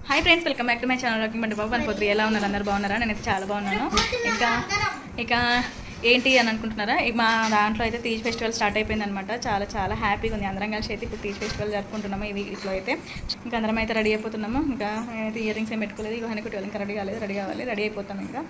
hi friends welcome back to my channel rocking Bandi Babu one ఎలా ఉన్నారు అందరు బాగున్నారా నేనైతే చాలా బాగున్నాను ఇంకా ఇక ఏంటి అని అనుకుంటున్నారా ఇక మా దాంట్లో అయితే తీజ్ ఫెస్టివల్ స్టార్ట్ అయిపోయింది అనమాట చాలా చాలా హ్యాపీగా ఉంది అందరం కలిసి అయితే ఇప్పుడు తీజ్ ఫెస్టివల్ జరుపుకుంటున్నాము ఈ వీక్లో అయితే ఇంకా అందరం అయితే రెడీ అయిపోతున్నాము ఇంకా అయితే ఇయర్ రింగ్స్ ఏం పెట్టుకోలేదు ఇక హనీ కుట్టి ఇంకా రెడీ కాలేదు రెడీ కావాలి రెడీ అయిపోతాం ఇంకా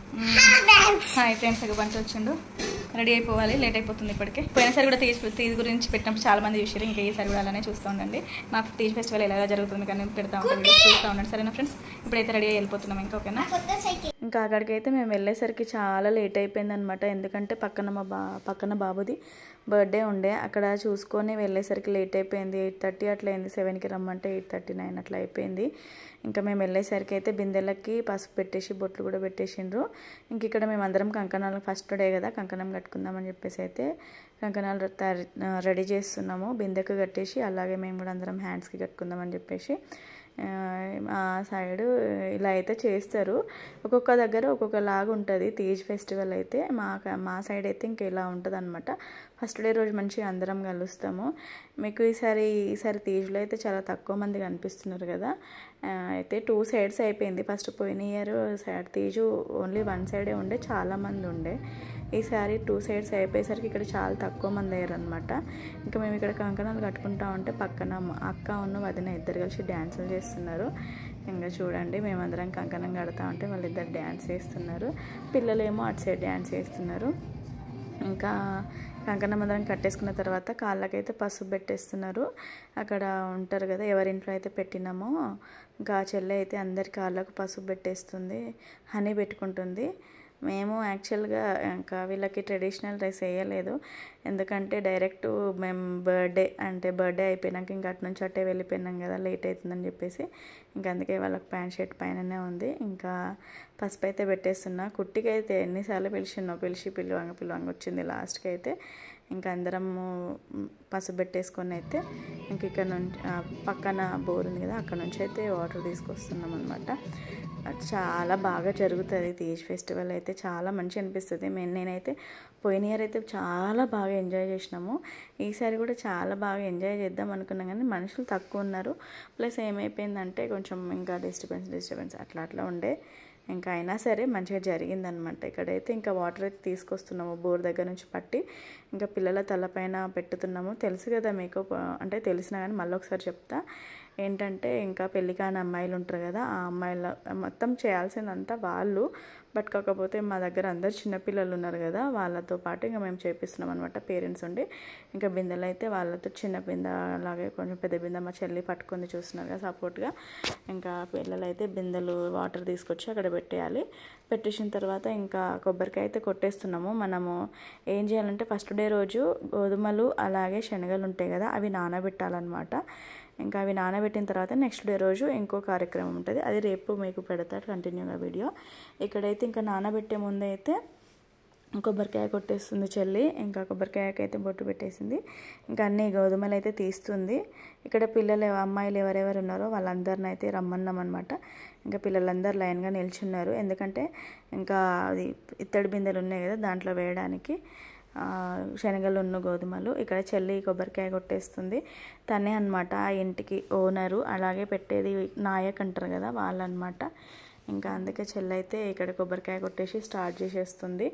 హాయ్ ఫ్రెండ్స్ ఇక బంచి వచ్చిండు రెడీ అయిపోవాలి లేట్ అయిపోతుంది ఇప్పటికే పోయినసారి కూడా తీజ్ తీజ్ గురించి పెట్టినప్పుడు చాలా మంది చూసారు ఇంకా ఈసారి కూడా అలానే చూస్తూ ఉండండి మా తీజ్ ఫెస్టివల్ ఎలా జరుగుతుంది కానీ పెడతా ఉంటాం వీడియోస్ చూస్తూ ఉండండి సరేనా ఫ్రెండ్స్ ఇప్పుడైతే రెడీ అయ్యి వెళ్ళిపోతున్నాం ఇంకా ఓకేనా ఇంకా అక్కడికైతే మేము వెళ్ళేసరికి చాలా లేట్ అయిపోయింది అనమాట ఎందుకంటే పక్కన మా బా పక్కన బాబుది బర్త్డే ఉండే అక్కడ చూసుకొని వెళ్ళేసరికి లేట్ అయిపోయింది ఎయిట్ థర్టీ అట్లా అయింది సెవెన్కి రమ్మంటే ఎయిట్ థర్టీ నైన్ అట్లా అయిపోయింది ఇంకా మేము వెళ్ళేసరికి అయితే బిందెలకి పసుపు పెట్టేసి బొట్లు కూడా పెట్టేసిండ్రు ఇంక ఇక్కడ మేము అందరం కంకణాలు ఫస్ట్ డే కదా కంకణం కట్టుకుందామని చెప్పేసి అయితే కంకణాలు తయారు రెడీ చేస్తున్నాము బిందెకు కట్టేసి అలాగే మేము కూడా అందరం హ్యాండ్స్కి కట్టుకుందామని చెప్పేసి ఆ సైడ్ ఇలా అయితే చేస్తారు ఒక్కొక్క దగ్గర ఒక్కొక్క లాగా ఉంటుంది తీజ్ ఫెస్టివల్ అయితే మా మా సైడ్ అయితే ఇంకా ఇలా ఉంటుంది అనమాట ఫస్ట్ డే రోజు మంచిగా అందరం కలుస్తాము మీకు ఈసారి ఈసారి తీజ్లో అయితే చాలా తక్కువ మంది కనిపిస్తున్నారు కదా అయితే టూ సైడ్స్ అయిపోయింది ఫస్ట్ పోయిన year side Teej only one సైడే ఉండే చాలా మంది ఉండే ఈసారి టూ సైడ్స్ అయిపోయేసరికి ఇక్కడ చాలా తక్కువ మంది అయ్యారు అనమాట ఇంకా మేము ఇక్కడ కంకణాలు కట్టుకుంటా ఉంటే పక్కన అక్క ఉన్న వదిన ఇద్దరు కలిసి డ్యాన్సులు చేస్తున్నారు ఇంకా చూడండి మేమందరం కంకణం కడతా ఉంటే వాళ్ళిద్దరు డ్యాన్స్ చేస్తున్నారు పిల్లలేమో అటు సైడ్ డ్యాన్స్ చేస్తున్నారు ఇంకా కంకణం అందరం కట్టేసుకున్న తర్వాత కాళ్ళకైతే పసుపు పెట్టేస్తున్నారు అక్కడ ఉంటారు కదా ఎవరింట్లో అయితే పెట్టినామో ఇంకా ఆ చెల్లె అయితే అందరి కాళ్ళకు పసుపు పెట్టేస్తుంది హనీ పెట్టుకుంటుంది మేము యాక్చువల్గా ఇంకా వీళ్ళకి ట్రెడిషనల్ డ్రెస్ వేయలేదు ఎందుకంటే డైరెక్ట్ మేము బర్త్డే అంటే బర్త్డే అయిపోయినాక ఇంకా అటు నుంచి అట్టే వెళ్ళిపోయినాం కదా లేట్ అవుతుందని చెప్పేసి ఇంకా అందుకే వాళ్ళకి ప్యాంట్ షర్ట్ పైననే ఉంది ఇంకా పసుపు అయితే పెట్టేస్తున్నా కుట్టికి అయితే ఎన్నిసార్లు పిలిచిన్నో పిలిచి పిల్లవంగ పిల్లవంగ వచ్చింది లాస్ట్కి అయితే ఇంకా అందరము పసుపు పెట్టేసుకొని అయితే ఇంక ఇక్కడ నుంచి పక్కన బోర్ ఉంది కదా అక్కడ నుంచి అయితే వాటర్ తీసుకొస్తున్నాం అనమాట చాలా బాగా జరుగుతుంది తీజ్ ఫెస్టివల్ అయితే చాలా మంచి అనిపిస్తుంది మేము నేనైతే పోయిన ఇయర్ అయితే చాలా బాగా ఎంజాయ్ చేసినాము ఈసారి కూడా చాలా బాగా ఎంజాయ్ చేద్దాం అనుకున్నాం కానీ మనుషులు తక్కువ ఉన్నారు ప్లస్ ఏమైపోయిందంటే కొంచెం ఇంకా డిస్టర్బెన్స్ డిస్టర్బెన్స్ అట్లా అట్లా ఉండే ఇంకా అయినా సరే మంచిగా జరిగిందనమాట ఇక్కడైతే ఇంకా వాటర్ అయితే తీసుకొస్తున్నాము బోర్ దగ్గర నుంచి పట్టి ఇంకా పిల్లల తలపైన పెట్టుతున్నాము తెలుసు కదా మీకు అంటే తెలిసినా కానీ మళ్ళీ ఒకసారి చెప్తా ఏంటంటే ఇంకా పెళ్లి కాని అమ్మాయిలు ఉంటారు కదా ఆ అమ్మాయిల మొత్తం చేయాల్సిందంతా వాళ్ళు బట్ కాకపోతే మా దగ్గర అందరు చిన్నపిల్లలు ఉన్నారు కదా వాళ్ళతో పాటు ఇంకా మేము చేపిస్తున్నాం అనమాట పేరెంట్స్ ఉండి ఇంకా బిందెలు అయితే వాళ్ళతో చిన్న బిందె అలాగే కొంచెం పెద్ద బిందె మా చెల్లి పట్టుకొని చూస్తున్నారు కదా సపోర్ట్గా ఇంకా పిల్లలు అయితే బిందెలు వాటర్ తీసుకొచ్చి అక్కడ పెట్టేయాలి పెట్టేసిన తర్వాత ఇంకా కొబ్బరికాయ అయితే కొట్టేస్తున్నాము మనము ఏం చేయాలంటే ఫస్ట్ డే రోజు గోధుమలు అలాగే శనగలు ఉంటాయి కదా అవి నానబెట్టాలన్నమాట ఇంకా అవి నానబెట్టిన తర్వాత నెక్స్ట్ డే రోజు ఇంకో కార్యక్రమం ఉంటుంది అది రేపు మీకు పెడతారు కంటిన్యూగా వీడియో ఇక్కడైతే ఇంకా నానబెట్టే ముందు అయితే కొబ్బరికాయ కొట్టేస్తుంది చెల్లి ఇంకా కొబ్బరికాయకి అయితే బొట్టు పెట్టేసింది ఇంకా అన్ని గోధుమలు అయితే తీస్తుంది ఇక్కడ పిల్లలు అమ్మాయిలు ఎవరెవరు ఉన్నారో వాళ్ళందరిని అయితే రమ్మన్నాం అనమాట ఇంకా పిల్లలందరూ లైన్గా నిల్చున్నారు ఎందుకంటే ఇంకా అది ఇత్తడి బిందెలు ఉన్నాయి కదా దాంట్లో వేయడానికి శనగలు ఉన్న గోధుమలు ఇక్కడ చెల్లి కొబ్బరికాయ కొట్టేస్తుంది తనే అనమాట ఆ ఇంటికి ఓనరు అలాగే పెట్టేది నాయక్ అంటారు కదా వాళ్ళనమాట ఇంకా అందుకే చెల్లి అయితే ఇక్కడ కొబ్బరికాయ కొట్టేసి స్టార్ట్ చేసేస్తుంది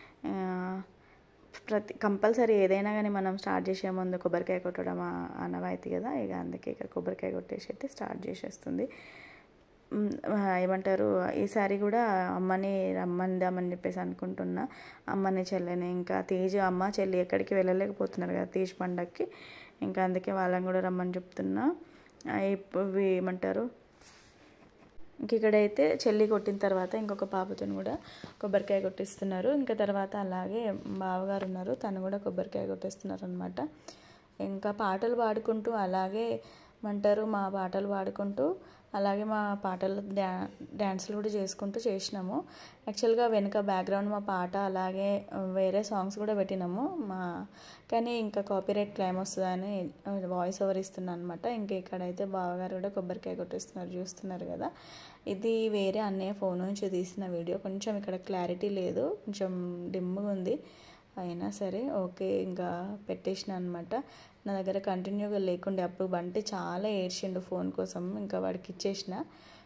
ప్రతి కంపల్సరీ ఏదైనా కానీ మనం స్టార్ట్ చేసే ముందు కొబ్బరికాయ కొట్టడం అనవాయితీ కదా ఇక అందుకే ఇక్కడ కొబ్బరికాయ కొట్టేసి అయితే స్టార్ట్ చేసేస్తుంది ఏమంటారు ఈసారి కూడా అమ్మని రమ్మందామని చెప్పేసి అనుకుంటున్నా అమ్మని చెల్లిని ఇంకా తేజ్ అమ్మ చెల్లి ఎక్కడికి వెళ్ళలేకపోతున్నారు కదా తేజ్ పండగకి ఇంకా అందుకే వాళ్ళని కూడా రమ్మని చెప్తున్నా ఇవి ఏమంటారు ఇంక ఇక్కడైతే చెల్లి కొట్టిన తర్వాత ఇంకొక పాపతో కూడా కొబ్బరికాయ కొట్టిస్తున్నారు ఇంకా తర్వాత అలాగే బావగారు ఉన్నారు తను కూడా కొబ్బరికాయ కొట్టిస్తున్నారు అనమాట ఇంకా పాటలు పాడుకుంటూ అలాగే ఏమంటారు మా పాటలు పాడుకుంటూ అలాగే మా పాటలు డ్యా డ్యాన్సులు కూడా చేసుకుంటూ చేసినాము యాక్చువల్గా వెనుక బ్యాక్గ్రౌండ్ మా పాట అలాగే వేరే సాంగ్స్ కూడా పెట్టినాము మా కానీ ఇంకా కాపీరైట్ క్లైమ్ వస్తుందని వాయిస్ ఓవర్ ఇస్తున్నాను అనమాట ఇంకా ఇక్కడైతే బావగారు కూడా కొబ్బరికాయ కొట్టిస్తున్నారు చూస్తున్నారు కదా ఇది వేరే అన్నయ్య ఫోన్ నుంచి తీసిన వీడియో కొంచెం ఇక్కడ క్లారిటీ లేదు కొంచెం డిమ్గా ఉంది అయినా సరే ఓకే ఇంకా పెట్టేసిన అనమాట నా దగ్గర కంటిన్యూగా లేకుండే అప్పుడు బంటి చాలా ఏడ్చిండు ఫోన్ కోసం ఇంకా వాడికి ఇచ్చేసిన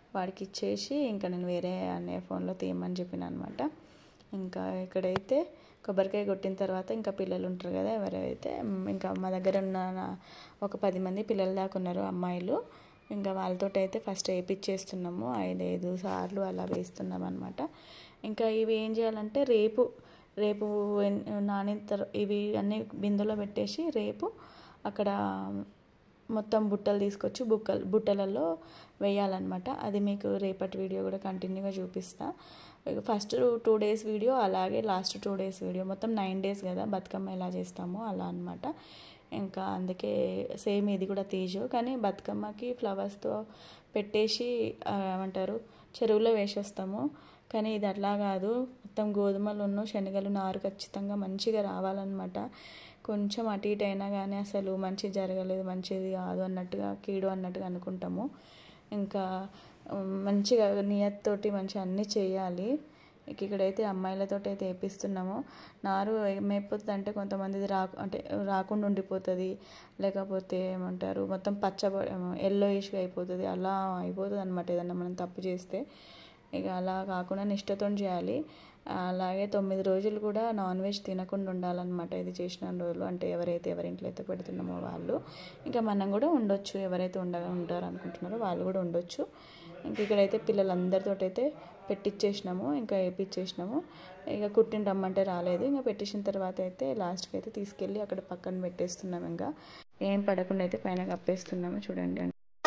వాడికి ఇచ్చేసి ఇంకా నేను వేరే అన్నయ్య ఫోన్లో తీయమని చెప్పిన అనమాట ఇంకా ఇక్కడైతే కొబ్బరికాయ కొట్టిన తర్వాత ఇంకా పిల్లలు ఉంటారు కదా ఎవరైతే మ్, ఇంకా మా దగ్గర ఉన్న నా- ఒక పది మంది పిల్లల దాకా ఉన్నారు అమ్మాయిలు ఇంకా వాళ్ళతోటి అయితే ఫస్ట్ వేయించేస్తున్నాము ఐదు ఐదు సార్లు అలా వేస్తున్నాం అనమాట ఇంకా ఇవి ఏం చేయాలంటే రేపు రేపు ఎన్- నానిన తర్వా ఇవి అన్ని బిందెలో పెట్టేసి రేపు అక్కడ మొత్తం బుట్టలు తీసుకొచ్చి బుక్కలు బుట్టలలో వేయాలన్నమాట అది మీకు రేపటి వీడియో కూడా కంటిన్యూగా చూపిస్తా ఫస్ట్ టూ డేస్ వీడియో అలాగే లాస్ట్ టూ డేస్ వీడియో మొత్తం నైన్ డేస్ కదా బతుకమ్మ ఎలా చేస్తామో అలా అన్నమాట ఇంకా అందుకే సేమ్ ఇది కూడా తీజు కానీ బతుకమ్మకి ఫ్లవర్స్తో పెట్టేసి ఆ, ఏమంటారు చెరువులో వేసేస్తాము కానీ ఇది అట్లా కాదు మొత్తం గోధుమలు శనగలు నారు ఖచ్చితంగా మంచిగా రావాలన్నమాట కొంచెం అటు ఇటు అయినా కానీ అసలు మంచి జరగలేదు మంచిది కాదు అన్నట్టుగా కీడు అన్నట్టుగా అనుకుంటాము ఇంకా ఉమ్, మంచిగా నియత్తోటి మంచిగా అన్నీ చేయాలి ఇక ఇక్కడైతే అమ్మాయిలతో అయితే వేపిస్తున్నాము నారు ఏమైపోతుంది అంటే కొంతమందిది రాకు అంటే రాకుండా ఉండిపోతుంది లేకపోతే ఏమంటారు మొత్తం పచ్చ ఎల్లోయిష్గా అయిపోతుంది అలా అయిపోతుంది అనమాట ఏదన్నా మనం తప్పు చేస్తే ఇక అలా కాకుండా నిష్టతో చేయాలి అలాగే తొమ్మిది రోజులు కూడా నాన్ వెజ్ తినకుండా ఉండాలన్నమాట ఇది చేసిన రోజులు అంటే ఎవరైతే ఎవరింట్లో అయితే పెడుతున్నామో వాళ్ళు ఇంకా మనం కూడా ఉండొచ్చు ఎవరైతే ఉండ ఉంటారు అనుకుంటున్నారో వాళ్ళు కూడా ఉండొచ్చు ఇంక ఇక్కడైతే పిల్లలందరితో అయితే పెట్టించేసినాము ఇంకా వేపించేసినాము ఇక కుట్టిన రమ్మంటే రాలేదు ఇంకా పెట్టేసిన తర్వాత అయితే లాస్ట్కి అయితే తీసుకెళ్ళి అక్కడ పక్కన పెట్టేస్తున్నాం ఇంకా ఏం పడకుండా అయితే పైన కప్పేస్తున్నాము చూడండి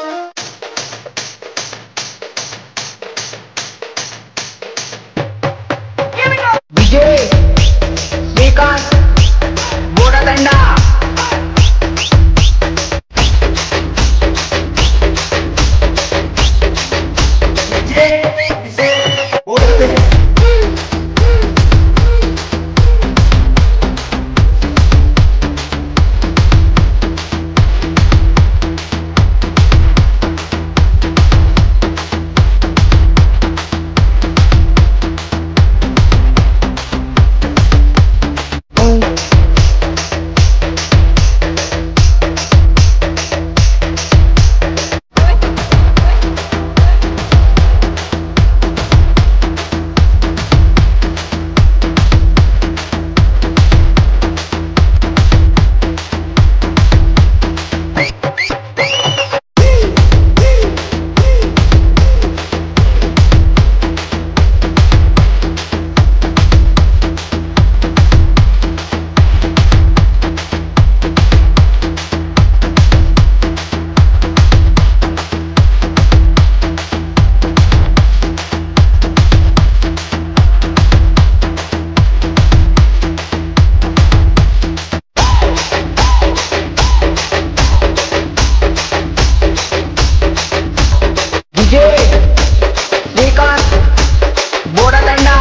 विजय विकास बोरादंडा विजय विकास बोरादंडा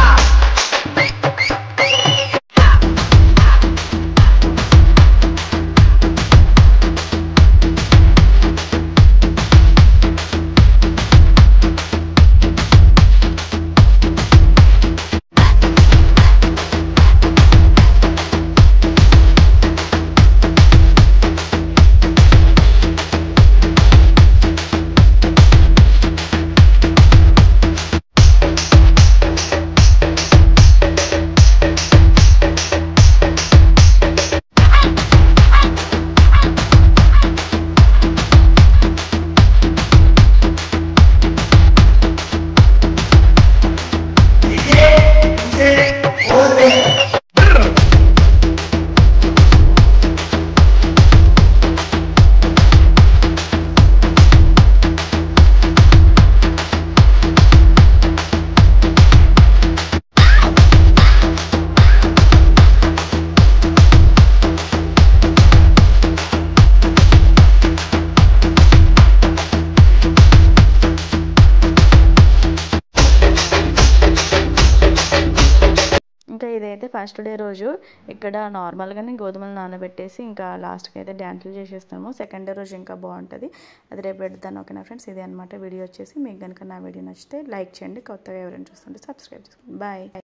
ఇంకా ఇదైతే ఫస్ట్ డే రోజు ఇక్కడ నార్మల్గానే గోధుమలు నానబెట్టేసి ఇంకా లాస్ట్కి అయితే డ్యాన్సులు చేసేస్తాము సెకండ్ డే రోజు ఇంకా బాగుంటుంది అది రేపు పెడతాను ఓకేనా ఫ్రెండ్స్ ఇదే అనమాట వీడియో వచ్చేసి మీకు కనుక నా వీడియో నచ్చితే లైక్ చేయండి కొత్తగా ఎవరైనా చూస్తుంటే సబ్స్క్రైబ్ చేసుకోండి బాయ్